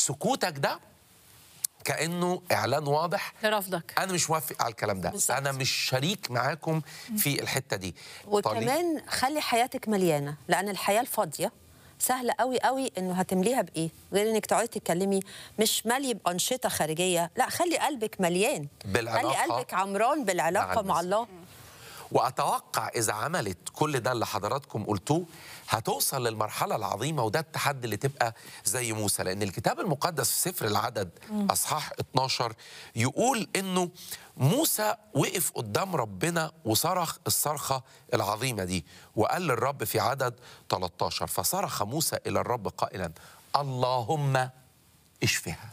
سكوتك ده كانه اعلان واضح لرفضك انا مش موافق على الكلام ده بالظبط. انا مش شريك معاكم في الحته دي طليق. وكمان خلي حياتك مليانه لان الحياه الفاضيه سهل قوي قوي انه هتمليها بايه غير انك تقعدي تتكلمي مش مالي بانشطه خارجيه لا خلي قلبك مليان بالعلاقة خلي قلبك عمران بالعلاقه مع مع المسيح. الله واتوقع اذا عملت كل ده اللي حضراتكم قلتوه هتوصل للمرحله العظيمه وده التحدي اللي تبقى زي موسى لان الكتاب المقدس في سفر العدد اصحاح 12 يقول انه موسى وقف قدام ربنا وصرخ الصرخه العظيمه دي وقال للرب في عدد 13 فصرخ موسى الى الرب قائلا اللهم اشفها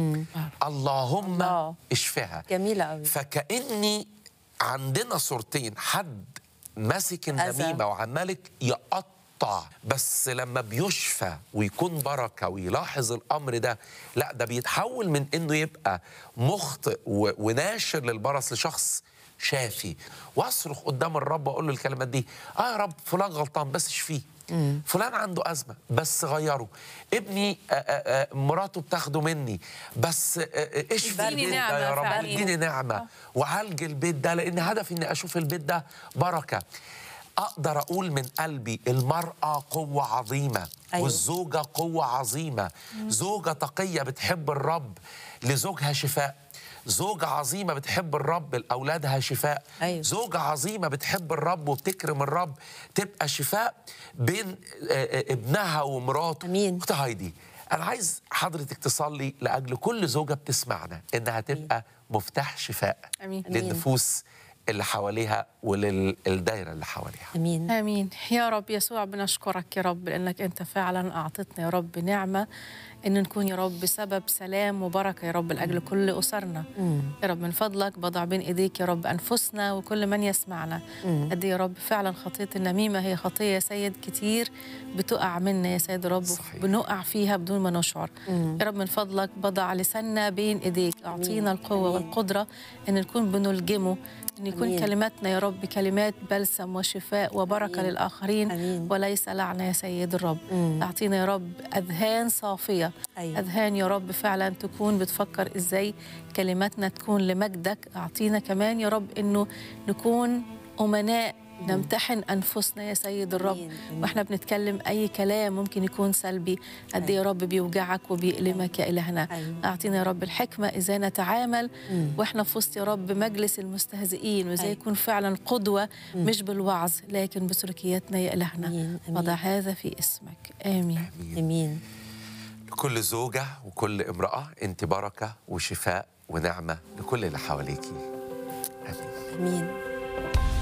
اللهم الله. اشفها جميله قوي فكأني عندنا صورتين حد ماسك أذى. النميمة وعمالك يقطع بس لما بيشفى ويكون بركة ويلاحظ الأمر ده لا ده بيتحول من إنه يبقى مخطئ و- وناشر للبرص لشخص شافي واصرخ قدام الرب واقول له الكلمات دي اه يا رب فلان غلطان بس اشفيه فلان عنده ازمه بس غيره ابني آه، آه، آه، مراته بتاخده مني بس آه، آه، اشفي اديني البيت ده يا نعمة رب فعلا. اديني نعمه وعالج البيت ده لان هدفي اني اشوف البيت ده بركه اقدر اقول من قلبي المراه قوه عظيمه أيوة. والزوجه قوه عظيمه زوجه تقيه بتحب الرب لزوجها شفاء زوجة عظيمة بتحب الرب لأولادها شفاء أيوة. زوجة عظيمة بتحب الرب وبتكرم الرب تبقى شفاء بين آه، آه، ابنها ومراته أمين. أخت هايدي أنا عايز حضرتك تصلي لأجل كل زوجة بتسمعنا إنها تبقى مفتاح شفاء امين أمين. للنفوس اللي حواليها وللدائرة اللي حواليها امين امين يا رب يسوع بنشكرك يا رب لانك انت فعلا اعطتنا يا رب نعمه ان نكون يا رب سبب سلام وبركه يا رب لاجل كل اسرنا يا رب من فضلك بضع بين ايديك يا رب انفسنا وكل من يسمعنا قد إيه يا رب فعلا خطيه النميمه هي خطيه يا سيد كتير بتقع منا يا سيد رب صحيح. بنقع فيها بدون ما نشعر يا رب من فضلك بضع لساننا بين ايديك اعطينا القوه أمين. والقدره ان نكون بنلجمه ان يكون أمين. كلماتنا يا رب كلمات بلسم وشفاء وبركه أمين. للاخرين أمين. وليس لعنه يا سيد الرب مم. اعطينا يا رب اذهان صافيه أيوة. اذهان يا رب فعلا تكون بتفكر ازاي كلماتنا تكون لمجدك اعطينا كمان يا رب انه نكون امناء نمتحن انفسنا يا سيد الرب أمين. أمين. واحنا بنتكلم اي كلام ممكن يكون سلبي قد إيه يا رب بيوجعك وبيألمك يا الهنا أيوة. اعطينا يا رب الحكمه ازاي نتعامل واحنا في وسط يا رب مجلس المستهزئين وازاي أيوة. يكون فعلا قدوه مش بالوعظ لكن بسلوكياتنا يا الهنا أمين. أمين. وضع هذا في اسمك امين امين لكل زوجة وكل امرأة أنت بركة وشفاء ونعمة لكل اللي حواليكي آمين امين